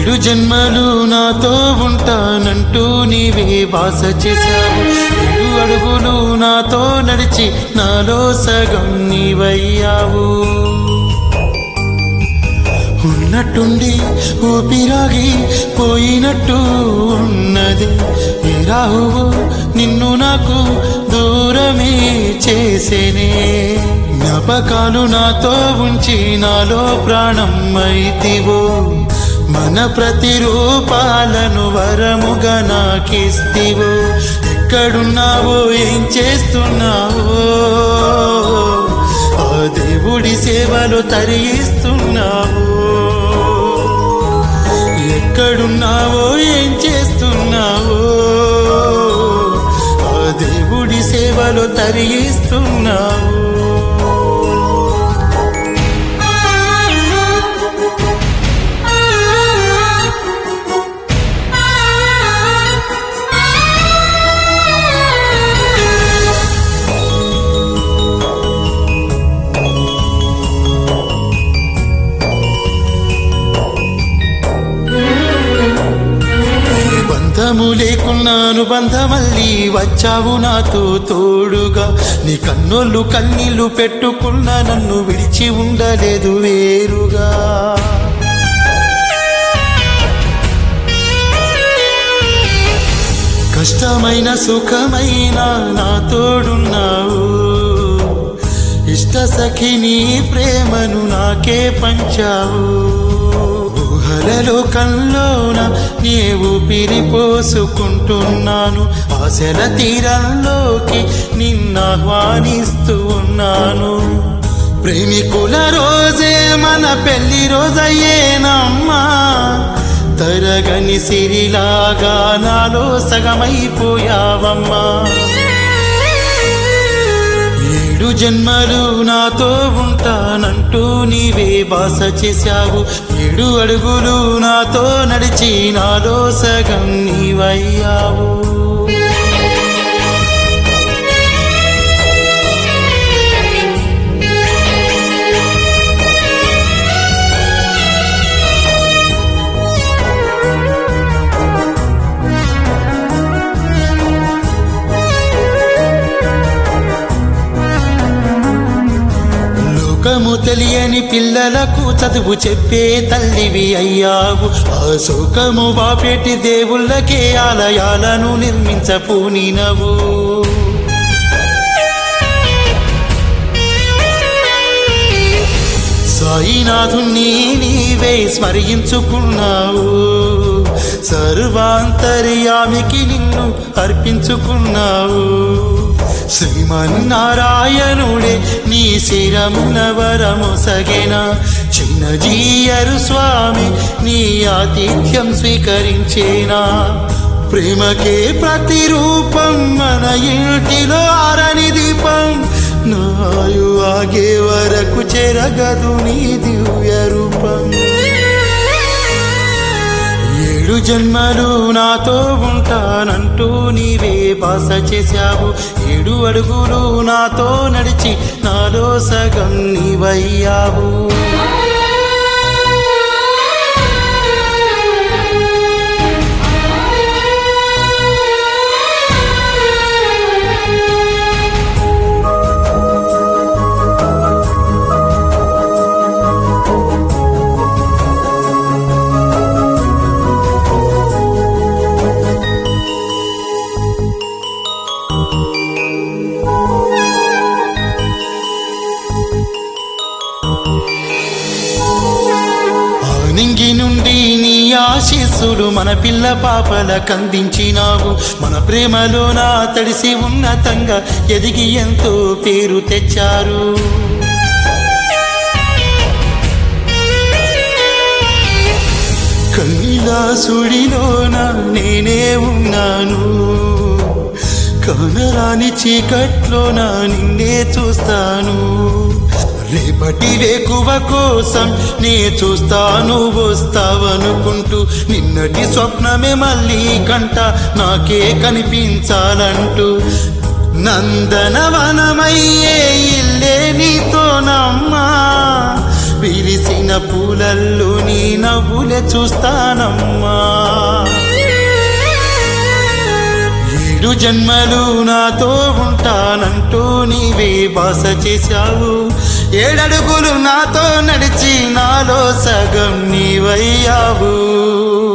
ఏడు జన్మలు నాతో ఉంటానంటూ నీవే బాస చేశావు ఏడు అడుగులు నాతో నడిచి నాలో సగం నీవయ్యావు ఉన్నట్టుండి ఊపిరాగి పోయినట్టు ఉన్నది ఏ రాహువు నిన్ను నాకు దూరమే చేసేనే జ్ఞాపకాలు నాతో ఉంచి నాలో ప్రాణం అయితివో మన ప్రతిరూపాలను వరముగా నాకిస్తివో ఎక్కడున్నావో ఏం చేస్తున్నావో ఆ దేవుడి సేవలో తరిగిస్తున్నావు ఎక్కడున్నావో ఏం చేస్తున్నావో ఆ దేవుడి సేవలో తరిగిస్తున్నావు బంధము లేకున్నా అనుబంధమల్లి వచ్చావు నాతో తోడుగా నీ కన్నులు కన్నీళ్లు పెట్టుకున్న నన్ను విడిచి ఉండలేదు వేరుగా కష్టమైన సుఖమైన నా తోడున్నావు ఇష్ట సఖి నీ ప్రేమను నాకే పంచావు ఊహలలో కల్లోన నీ ఊపిరి పోసుకుంటున్నాను ఆశల తీరంలోకి నిన్నాహ్వానిస్తూ ఉన్నాను ప్రేమికుల రోజే మన పెళ్లి రోజయ్యేనమ్మా తరగని సిరిలాగా నాలో సగమైపోయావమ్మా ఏడు జన్మలు నాతో ఉంటానంటూ నీవే బాస చేశావు ఏడు అడుగులు నాతో నడిచి నాలో సగం నీవయ్యావు లోకము తెలియని పిల్లలకు చదువు చెప్పే తల్లివి అయ్యావు ఆ శోకము బాపేటి దేవుళ్ళకే ఆలయాలను నిర్మించపూనినవు సాయినాథుని నీవే స్మరించుకున్నావు సర్వాంతర్యామికి నిన్ను అర్పించుకున్నావు శ్రీమన్నారాయణుడే నీ శిరమున వరము సగెన చిన్న జీయరు స్వామి నీ ఆతిథ్యం స్వీకరించేనా ప్రేమకే ప్రతిరూపం మన ఇంటిలో ఆరని దీపం నాయు ఆగే వరకు చెరగదు నీ దివ్య రూపం ఏడు జన్మలు నాతో ఉంటానంటూ నీవే బాస చేశావు ఏడు అడుగులు నాతో నడిచి నాలో సగం నీవయ్యావు ఆనింగి నుండి నీ ఆశీస్సులు మన పిల్ల పాపల కందించినావు మన ప్రేమలో నా తడిసి ఉన్నతంగా ఎదిగి ఎంతో పేరు తెచ్చారు కైలాసుడిలోన నేనే ఉన్నాను కనరాని చీకట్లోన నిన్నే చూస్తాను రేపటి వేకువ కోసం నే చూస్తాను వస్తావనుకుంటూ నిన్నటి స్వప్నమే మళ్ళీ కంట నాకే కనిపించాలంటూ నందనవనమయ్యే ఇల్లే నీతోనమ్మా విరిసిన పూలల్లో నీ నవ్వులే చూస్తానమ్మా ఏడు జన్మలు నాతో ఉంటానంటూ నీవే బాస చేశావు ఏడడుగులు నాతో నడిచి నాలో సగం నీవయ్యావు